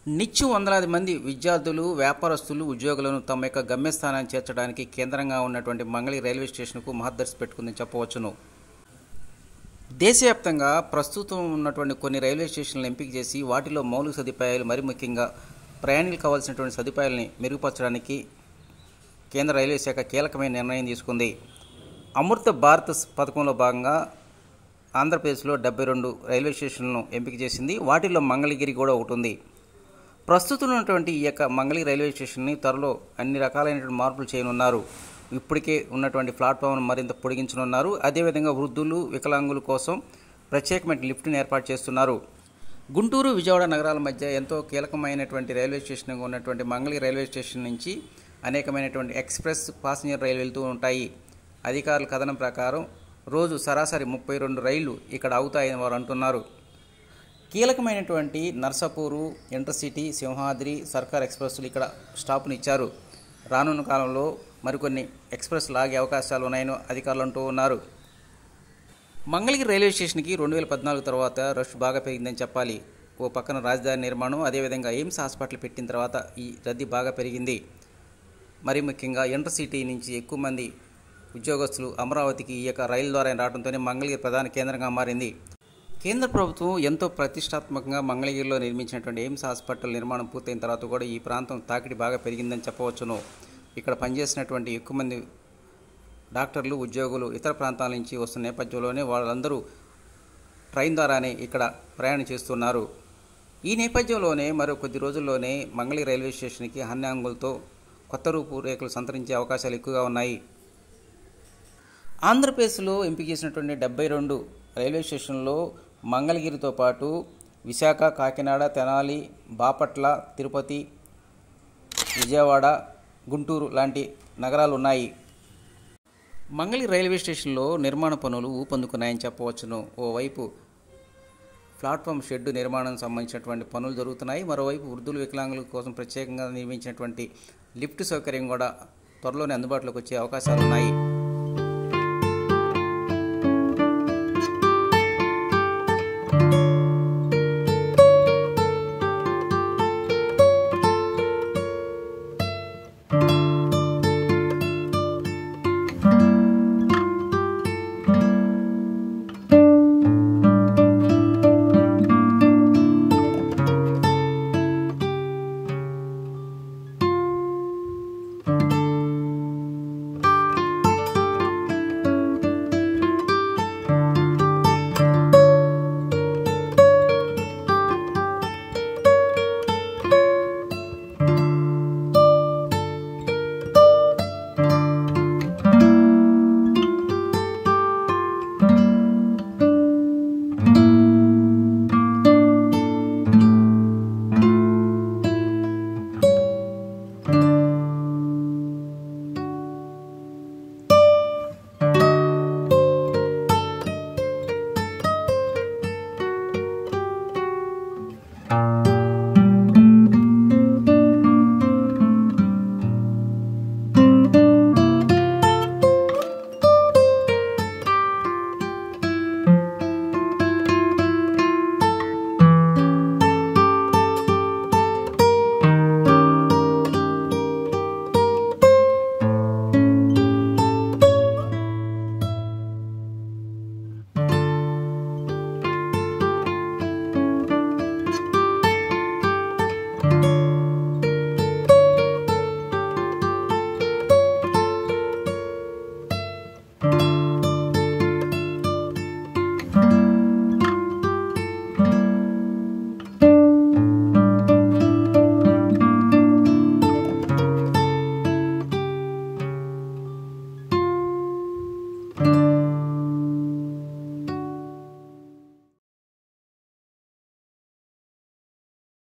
నిత్యం వందలాది మంది విద్యార్థులు వ్యాపారస్తులు ఉద్యోగులను తమ యొక్క గమ్యస్థానాన్ని చేర్చడానికి కేంద్రంగా ఉన్నటువంటి మంగళి రైల్వే స్టేషన్కు మహద్దర్శి పెట్టుకుందని చెప్పవచ్చును దేశవ్యాప్తంగా ప్రస్తుతం ఉన్నటువంటి కొన్ని రైల్వే స్టేషన్లను ఎంపిక చేసి వాటిలో మౌలిక సదుపాయాలు మరి ముఖ్యంగా ప్రయాణికులు కావాల్సినటువంటి సదుపాయాలని మెరుగుపరచడానికి కేంద్ర రైల్వే శాఖ కీలకమైన నిర్ణయం తీసుకుంది అమృత భారత్ పథకంలో భాగంగా ఆంధ్రప్రదేశ్లో డెబ్బై రెండు రైల్వే స్టేషన్లను ఎంపిక చేసింది వాటిల్లో మంగళగిరి కూడా ఒకటి ఉంది ప్రస్తుతం ఉన్నటువంటి ఈ యొక్క మంగళి రైల్వే స్టేషన్ని త్వరలో అన్ని రకాలైనటువంటి మార్పులు చేయనున్నారు ఇప్పటికే ఉన్నటువంటి ప్లాట్ఫామ్ను మరింత పొడిగించనున్నారు అదేవిధంగా వృద్ధులు వికలాంగుల కోసం ప్రత్యేకమైన లిఫ్ట్ని ఏర్పాటు చేస్తున్నారు గుంటూరు విజయవాడ నగరాల మధ్య ఎంతో కీలకమైనటువంటి రైల్వే స్టేషన్గా ఉన్నటువంటి మంగళి రైల్వే స్టేషన్ నుంచి అనేకమైనటువంటి ఎక్స్ప్రెస్ పాసింజర్ రైలు వెళ్తూ ఉంటాయి అధికారుల కథనం ప్రకారం రోజు సరాసరి ముప్పై రెండు రైళ్లు ఇక్కడ అవుతాయని వారు అంటున్నారు కీలకమైనటువంటి నర్సాపూరు ఇంటర్సిటీ సింహాద్రి సర్కార్ ఎక్స్ప్రెస్లు ఇక్కడ స్టాప్ను ఇచ్చారు రానున్న కాలంలో మరికొన్ని ఎక్స్ప్రెస్ లాగే అవకాశాలు ఉన్నాయని అధికారులు అంటూ ఉన్నారు మంగళగిరి రైల్వే స్టేషన్కి రెండు వేల పద్నాలుగు తర్వాత రష్ బాగా పెరిగిందని చెప్పాలి ఓ పక్కన రాజధాని నిర్మాణం అదేవిధంగా ఎయిమ్స్ హాస్పిటల్ పెట్టిన తర్వాత ఈ రద్దీ బాగా పెరిగింది మరి ముఖ్యంగా ఇంటర్సిటీ నుంచి ఎక్కువ మంది ఉద్యోగస్తులు అమరావతికి ఈ యొక్క రైలు ద్వారా రావడంతోనే మంగళగిరి ప్రధాన కేంద్రంగా మారింది కేంద్ర ప్రభుత్వం ఎంతో ప్రతిష్టాత్మకంగా మంగళగిరిలో నిర్మించినటువంటి ఎయిమ్స్ హాస్పిటల్ నిర్మాణం పూర్తయిన తర్వాత కూడా ఈ ప్రాంతం తాకిడి బాగా పెరిగిందని చెప్పవచ్చును ఇక్కడ పనిచేసినటువంటి ఎక్కువ మంది డాక్టర్లు ఉద్యోగులు ఇతర ప్రాంతాల నుంచి వస్తున్న నేపథ్యంలోనే వాళ్ళందరూ ట్రైన్ ద్వారానే ఇక్కడ ప్రయాణం చేస్తున్నారు ఈ నేపథ్యంలోనే మరో కొద్ది రోజుల్లోనే మంగళి రైల్వే స్టేషన్కి హన్యాంగులతో కొత్త రూపు రేఖలు సంతరించే అవకాశాలు ఎక్కువగా ఉన్నాయి ఆంధ్రప్రదేశ్లో ఎంపిక చేసినటువంటి డెబ్బై రెండు రైల్వే స్టేషన్లో మంగళగిరితో పాటు విశాఖ కాకినాడ తెనాలి బాపట్ల తిరుపతి విజయవాడ గుంటూరు లాంటి నగరాలు ఉన్నాయి మంగళి రైల్వే స్టేషన్లో నిర్మాణ పనులు ఊపందుకున్నాయని చెప్పవచ్చును ఓవైపు ప్లాట్ఫామ్ షెడ్ నిర్మాణం సంబంధించినటువంటి పనులు జరుగుతున్నాయి మరోవైపు వృద్ధులు వికలాంగుల కోసం ప్రత్యేకంగా నిర్మించినటువంటి లిఫ్ట్ సౌకర్యం కూడా త్వరలోనే అందుబాటులోకి వచ్చే అవకాశాలు ఉన్నాయి